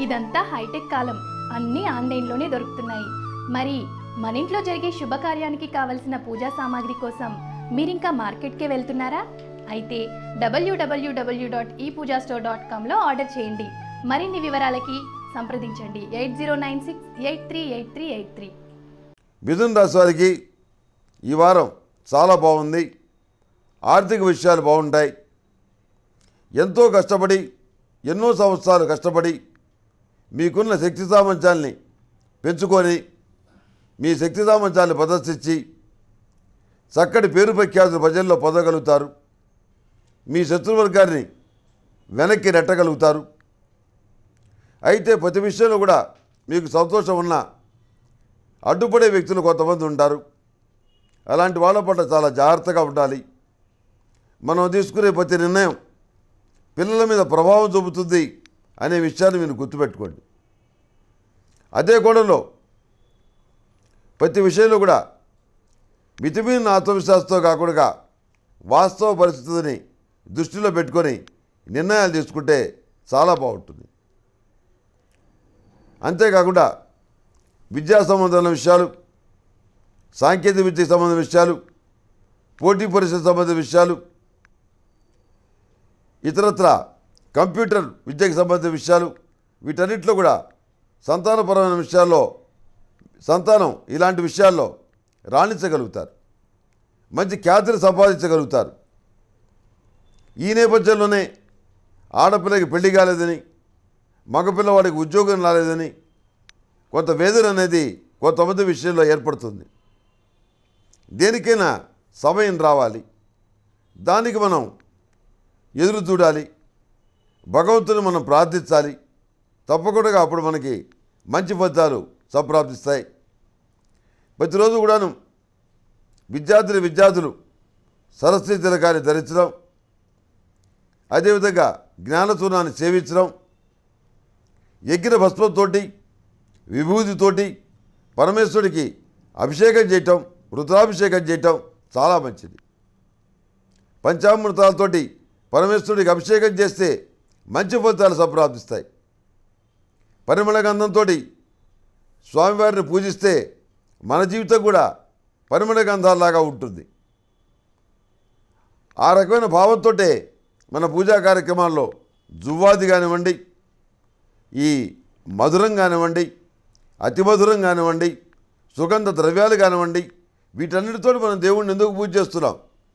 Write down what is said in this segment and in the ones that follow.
ఇదంతా హైటెక్ కాలం అన్నీ ఆన్లైన్లోనే దొరుకుతున్నాయి మరి మన ఇంట్లో జరిగే శుభకార్యానికి కావలసిన పూజా సామాగ్రి కోసం మీరింకా మార్కెట్కే వెళ్తున్నారా అయితే WWW dot e Pooja store dot కామ్లో ఆర్డర్ చేయండి మరిన్ని వివరాలకి సంప్రదించండి eight zero nine six eight three eight three eight three మిథున రాశి వారికి ఈ వారం చాలా బాగుంది ఆర్థిక విషయాలు బాగుంటాయి ఎంతో కష్టపడి ఎన్నో సంవత్సరాలు కష్టపడి మీకున్న శక్తి సామర్థ్యాల్ని పెంచుకొని మీ శక్తి సామర్థ్యాన్ని ప్రదర్శించి చక్కటి పేరు ప్రఖ్యాతులు ప్రజల్లో పొందగలుగుతారు మీ శత్రువర్గాన్ని వెనక్కి నెట్టగలుగుతారు అయితే ప్రతి విషయంలో కూడా మీకు సంతోషం ఉన్నా అడ్డుపడే వ్యక్తులు కొంతమంది ఉంటారు అలాంటి వాళ్ళ పట్ల చాలా జాగ్రత్తగా ఉండాలి మనం తీసుకునే ప్రతి నిర్ణయం పిల్లల మీద ప్రభావం చూపుతుంది అనే విషయాన్ని మీరు గుర్తుపెట్టుకోండి అదే కోణంలో ప్రతి విషయంలో కూడా మితిమీరిన ఆత్మవిశ్వాసంతో కాకుండా వాస్తవ పరిస్థితిని దృష్టిలో పెట్టుకొని నిర్ణయాలు తీసుకుంటే చాలా బాగుంటుంది అంతేకాకుండా విద్యా సంబంధమైన విషయాలు సాంకేతిక విద్యకు సంబంధించిన విషయాలు పోటీ పరీక్షలకు సంబంధించిన విషయాలు ఇతరత్ర కంప్యూటర్ విద్యకు సంబంధించిన విషయాలు వీటన్నిటిలో కూడా సంతానపరమైన విషయాల్లో సంతానం ఇలాంటి విషయాల్లో రాణించగలుగుతారు మంచి ఖ్యాతిని సంపాదించగలుగుతారు ఈ నేపథ్యంలోనే ఆడపిల్లకి పెళ్లి కాలేదని మగపిల్లవాడికి ఉద్యోగం రాలేదని కొంత వేదన అనేది కొంతమంది విషయంలో ఏర్పడుతుంది దేనికైనా సమయం రావాలి దానికి మనం ఎదురు చూడాలి భగవంతుని మనం ప్రార్థించాలి తప్పకుండా అప్పుడు మనకి మంచి ఫలితాలు సంప్రాప్తిస్తాయి ప్రతిరోజు కూడాను విద్యార్థులు విద్యార్థులు సరస్వతి తిలకాన్ని ధరించడం అదేవిధంగా జ్ఞానచూర్ణాన్ని సేవించడం ఎగ్గిన భస్మంతోటి విభూతితోటి పరమేశ్వరుడికి అభిషేకం చేయటం రుద్రాభిషేకం చేయటం చాలా మంచిది పంచామృతాలతోటి పరమేశ్వరుడికి అభిషేకం చేస్తే మంచి ఫలితాలు సంప్రాప్తిస్తాయి పరిమళ గంధంతో స్వామివారిని పూజిస్తే మన జీవితం కూడా పరిమళ గంధాల్లాగా ఉంటుంది ఆ రకమైన భావంతో మన పూజా కార్యక్రమాల్లో జువ్వాది కానివ్వండి ఈ మధురం కానివ్వండి అతి మధురం కానివ్వండి సుగంధ ద్రవ్యాలు కానివ్వండి వీటన్నిటితో మనం దేవుణ్ణి ఎందుకు పూజ చేస్తున్నాం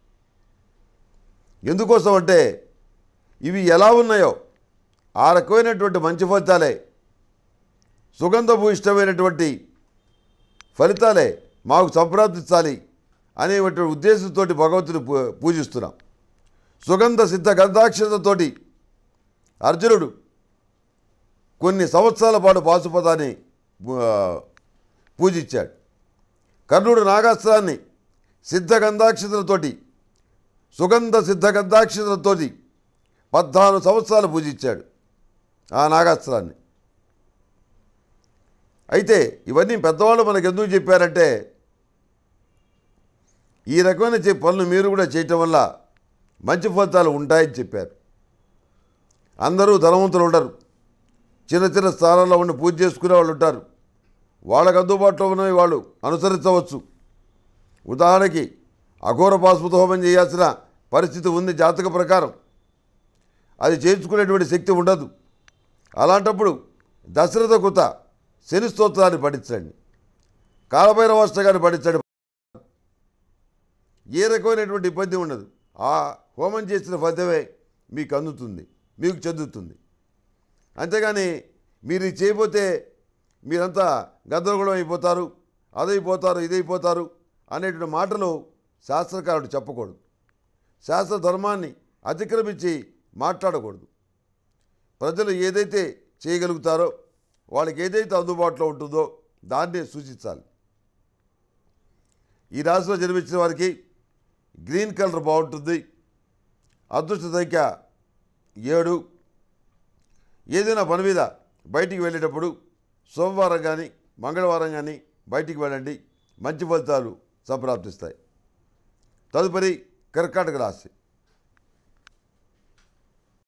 ఎందుకోసం అంటే ఇవి ఎలా ఉన్నాయో ఆ రకమైనటువంటి మంచి ఫలితాలే సుగంధభూయిష్టమైనటువంటి ఫలితాలే మాకు సంప్రాప్తించాలి అనేటువంటి ఉద్దేశంతో భగవంతుని పూ- పూజిస్తున్నాం సుగంధ సిద్ధ గంధాక్షతతోటి అర్జునుడు కొన్ని సంవత్సరాల పాటు పాశుపతాన్ని ఆ, పూజించాడు కర్ణుడు నాగాస్త్రాన్ని సిద్ధగంధాక్షతలతోటి సుగంధ సిద్ధగంధాక్షతలతోటి పద్నాలుగు సంవత్సరాలు పూజించాడు ఆ నాగాస్త్రాన్ని అయితే ఇవన్నీ పెద్దవాళ్ళు మనకు ఎందుకు చెప్పారంటే ఈ రకమైన చే- పనులు మీరు కూడా చేయటం వల్ల మంచి ఫలితాలు ఉంటాయని చెప్పారు అందరూ ధనవంతులు ఉండరు చిన్న చిన్న స్థానాల్లో ఉండి పూజ చేసుకునే వాళ్ళు ఉంటారు వాళ్ళకు అందుబాటులో ఉన్నవి వాళ్ళు అనుసరించవచ్చు ఉదాహరణకి అఘోర పాశుపత హోమం చేయాల్సిన పరిస్థితి ఉంది జాతక ప్రకారం అది చేయించుకునేటువంటి శక్తి ఉండదు అలాంటప్పుడు దశరథ కృత శని స్తోత్రాన్ని పఠించండి కాలభైరవాష్టకాన్ని పఠించండి ఏ రకమైనటువంటి ఇబ్బంది ఉండదు ఆ హోమం చేసిన ఫలితమే మీకు అందుతుంది మీకు చెందుతుంది అంతేగాని మీరు ఇది చేయకపోతే మీరంతా గందరగోళం అయిపోతారు అదైపోతారు ఇదైపోతారు అనేటువంటి మాటలు శాస్త్రకారుడు చెప్పకూడదు శాస్త్ర ధర్మాన్ని అతిక్రమించి మాట్లాడకూడదు ప్రజలు ఏదైతే చేయగలుగుతారో వాళ్ళకి ఏదైతే అందుబాటులో ఉంటుందో దాన్నే సూచించాలి ఈ రాశిలో జన్మించిన వారికి గ్రీన్ కలర్ బాగుంటుంది అదృష్ట సంఖ్య ఏడు ఏదైనా పని మీద బయటికి వెళ్ళేటప్పుడు సోమవారం కానీ మంగళవారం కానీ బయటికి వెళ్ళండి మంచి ఫలితాలు సంప్రాప్తిస్తాయి తదుపరి కర్కాటక రాశి